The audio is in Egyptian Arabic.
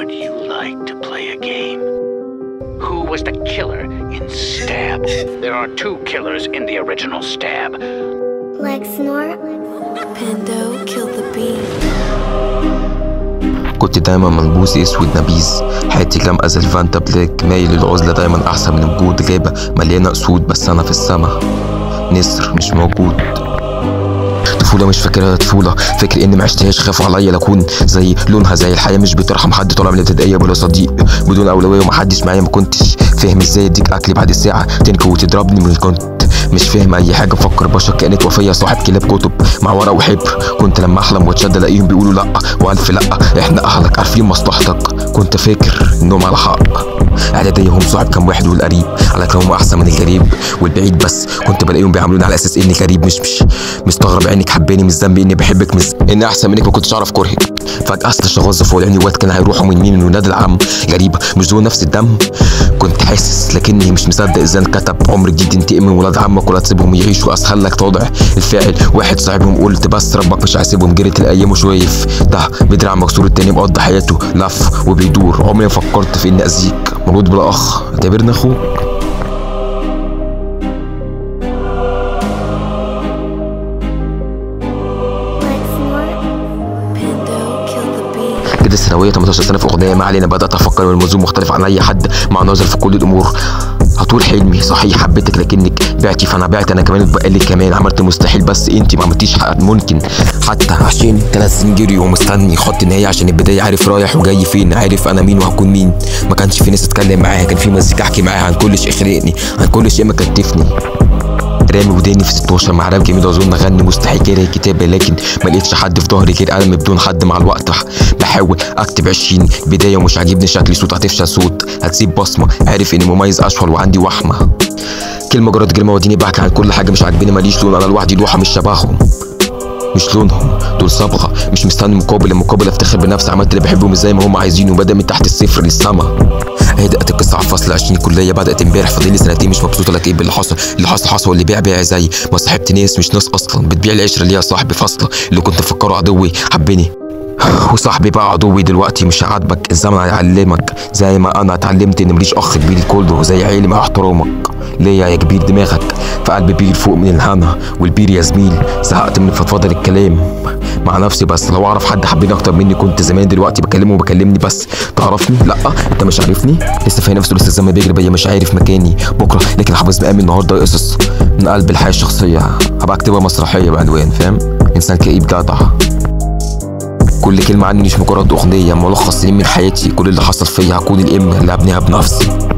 Would you like to play a game? Who was the killer in Stab? There are two killers in the original Stab. Like snort? Pando killed the bee. كنت دايما ملبوس اسود نبيذ حياتي لم ازل فانتا بلاك مايل للعزلة دايما احسن من وجود غابة مليانة اسود بس انا في السما نسر مش موجود طفولة مش فاكرها طفولة فاكر اني معشتهاش خاف عليا لاكون زي لونها زي الحياة مش بترحم حد طالع من الابتدائية بلا صديق بدون اولوية ومحدش معايا ما كنتش فاهم ازاي اديك اكل بعد ساعة تنكو وتضربني من كنت مش فاهم اي حاجه بفكر بشر كانت وفيه صاحب كلاب كتب مع ورق وحبر كنت لما احلم واتشد الاقيهم بيقولوا لا والف لا احنا اهلك عارفين مصلحتك كنت فاكر انهم على حق اعداديه هم صاحب كام واحد والقريب على كلامهم احسن من الغريب والبعيد بس كنت بلاقيهم بيعاملوني على اساس اني غريب مش مش مستغرب انك حباني مش ذنبي اني بحبك مش اني احسن منك ما كنتش اعرف كرهك فجاه اصل غاز فوق عيني واد كان هيروحوا من مين من ولاد العم غريبه مش ذو نفس الدم كنت حاسس لكني مش مصدق ازاي كتب عمر جديد ينتقم من ولاد عمك ولا تسيبهم يعيشوا اسهل لك تواضع الفاعل واحد صاحبهم قلت بس ربك مش هيسيبهم جريت الايام وشويف ده بدراع مكسور التاني مقضي حياته لف وبيدور عمري ما فكرت في اني اذيك مولود بلا اخ اعتبرني اخوك Like snort? Pando killed the bee. كده الثانويه 18 سنه في اغنيه ما علينا بدات افكر ان الموضوع مختلف عن اي حد مع نظر في كل الامور هطول حلمي صحيح حبيتك لكنك بعتي فانا بعت انا كمان اتبقى لي كمان عملت المستحيل بس انت ما عملتيش حق ممكن حتى عشان ثلاث سنين جري ومستني خط النهايه عشان البدايه عارف رايح وجاي فين عارف انا مين وهكون مين ما كانش في ناس اتكلم معاها كان في مزيكا احكي معاها عن كل شيء خلقني عن كل شيء مكتفني رامي وداني في 16 مع راب جميل اظن اغني مستحيل كده كتابه لكن ما لقيتش حد في ظهري غير قلم بدون حد مع الوقت بح- بحاول اكتب 20 بدايه ومش عاجبني شكلي صوت هتفشل صوت هتسيب بصمه عارف اني مميز اشهر وعندي وحمه كلمه جرد كلمه وديني بحكي عن كل حاجه مش عاجباني ماليش لون انا لوحدي لوحه مش شبههم مش لونهم دول صبغه مش مستني مقابل المقابل افتخر بنفسي عملت اللي بحبهم زي ما هم عايزين وبدا من تحت الصفر للسما هدأت القصة على فصل 20 كلية بدأت امبارح فاضل لي سنتين مش مبسوطة لك ايه باللي حصل اللي حصل حصل واللي بيع بيع زي ما صاحبت ناس مش ناس اصلا بتبيع العشرة ليها صاحبي فاصلة اللي كنت مفكره عدوي حبني وصاحبي بقى عدوي دلوقتي مش عاجبك الزمن هيعلمك زي ما انا اتعلمت ان ماليش اخ كبير كله زي عيلي مع احترامك ليا يا كبير دماغك في قلبي بير فوق من الهنا والبير يا زميل زهقت من فضفضه الكلام مع نفسي بس لو اعرف حد حبيني اكتر مني كنت زمان دلوقتي بكلمه وبكلمني بس تعرفني لا انت مش عارفني لسه في نفسه لسه الزمن بيجري بيا مش عارف مكاني بكره لكن حافظ مقامي النهارده قصص من قلب الحياه الشخصيه هبقى اكتبها مسرحيه بعنوان فاهم انسان كئيب جدع كل كلمة عني مش مجرد أغنية ملخص سنين من حياتي كل اللي حصل فيا هكون الإم اللي هبنيها بنفسي